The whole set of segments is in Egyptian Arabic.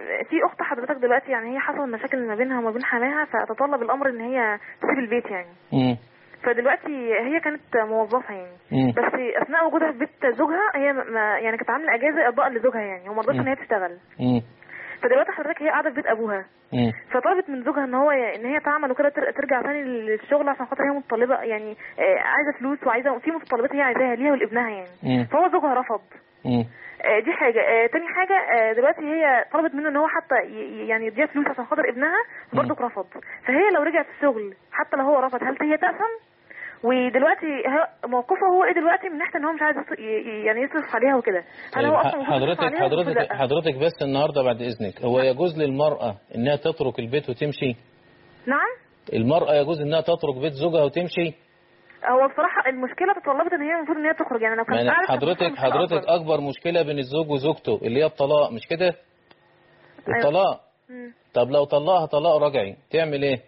في اخت حضرتك دلوقتي يعني هي حصل مشاكل ما بينها وما بين حماها فتطلب الامر ان هي تسيب البيت يعني مم. فدلوقتي هي كانت موظفه يعني مم. بس اثناء وجودها في بيت زوجها هي ما يعني كانت عامله اجازه ارضاء لزوجها يعني وما رضتش ان هي تشتغل مم. فدلوقتي حضرتك هي قاعده في بيت ابوها مم. فطلبت من زوجها ان هو ان هي تعمل وكده تر- ترجع تاني للشغل عشان خاطر هي متطلبه يعني آه، عايزه فلوس وعايزه في متطلبات هي عايزاها ليها ولابنها يعني مم. فهو زوجها رفض مم. آه، دي حاجه آه، تاني حاجه آه، دلوقتي هي طلبت منه ان هو حتى ي- ي- يعني يديها فلوس عشان خاطر ابنها برضك رفض فهي لو رجعت الشغل حتى لو هو رفض هل هي تأثم ودلوقتي هو- موقفه هو ايه دلوقتي من ناحيه ان هو مش عايز يص- ي- ي- يعني يصرف عليها وكده هل طيب هو اصلا ح- المفروض يصرف حضرتك عليها ولا حضرتك لأ؟ حضرتك بس النهارده بعد اذنك هو يجوز للمراه انها تترك البيت وتمشي نعم المراه يجوز انها تترك بيت زوجها وتمشي هو بصراحه المشكله تطلبت ان هي المفروض ان هي تخرج يعني لو ما كانت أنا- قعدت كانت حضرتك هتبقى مشكلة حضرتك أكبر. اكبر مشكله بين الزوج وزوجته اللي هي الطلاق مش كده الطلاق مم. طب لو طلقها طلاق رجعي تعمل ايه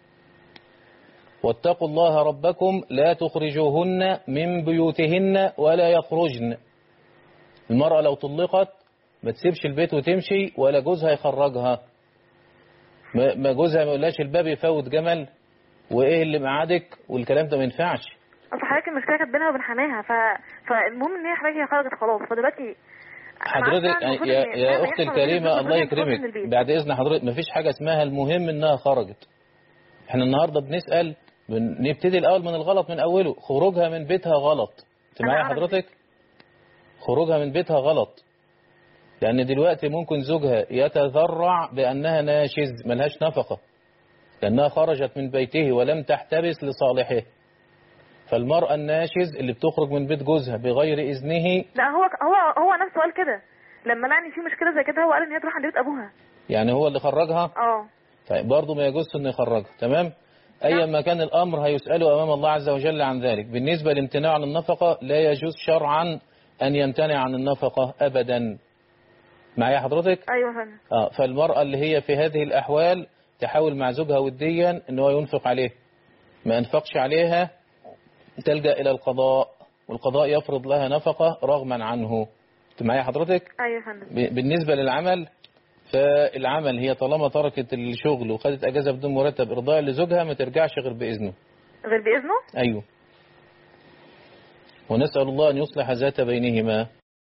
واتقوا الله ربكم لا تخرجوهن من بيوتهن ولا يخرجن المرأة لو طلقت ما تسيبش البيت وتمشي ولا جوزها يخرجها ما ما جوزها ما يقولهاش الباب يفوت جمل وايه اللي معادك والكلام ده ما ينفعش اصل حضرتك المشكله كانت بينها وبين حماها ف... فالمهم ان هي حضرتك هي خرجت خلاص فدلوقتي أنا حضرتك عارفة المفروض يا, إن- يا مهما اختي يحصل ما بين الكريمة الزوج الله والزوجة تخرج من يكرمك البيت. بعد اذن حضرتك مفيش حاجة اسمها المهم انها خرجت احنا النهاردة بنسأل بن- نبتدي الاول من الغلط من اوله خروجها من بيتها غلط انت أنا معايا أعلم حضرتك خروجها من بيتها غلط لان دلوقتي ممكن زوجها يتذرع بانها ناشز ملهاش نفقة لانها خرجت من بيته ولم تحتبس لصالحه فالمرأة الناشز اللي بتخرج من بيت جوزها بغير إذنه لا هو هو هو نفسه قال كده لما لقى ان في مشكله زي كده هو قال ان هي تروح عند بيت ابوها يعني هو اللي خرجها اه طيب برضه ما يجوز انه يخرجها تمام ايا ما كان الامر هيساله امام الله عز وجل عن ذلك بالنسبه للامتناع عن النفقه لا يجوز شرعا ان يمتنع عن النفقه ابدا معايا حضرتك ايوه فندم اه فالمراه اللي هي في هذه الاحوال تحاول مع زوجها وديا ان هو ينفق عليه ما انفقش عليها تلجا الى القضاء والقضاء يفرض لها نفقه رغما عنه انت معايا حضرتك ايوه فندم ب- بالنسبة للعمل فالعمل هي طالما تركت الشغل وخدت اجازة بدون مرتب ارضاء لزوجها ما ترجعش غير باذنه غير باذنه ايوه ونسأل الله ان يصلح ذات بينهما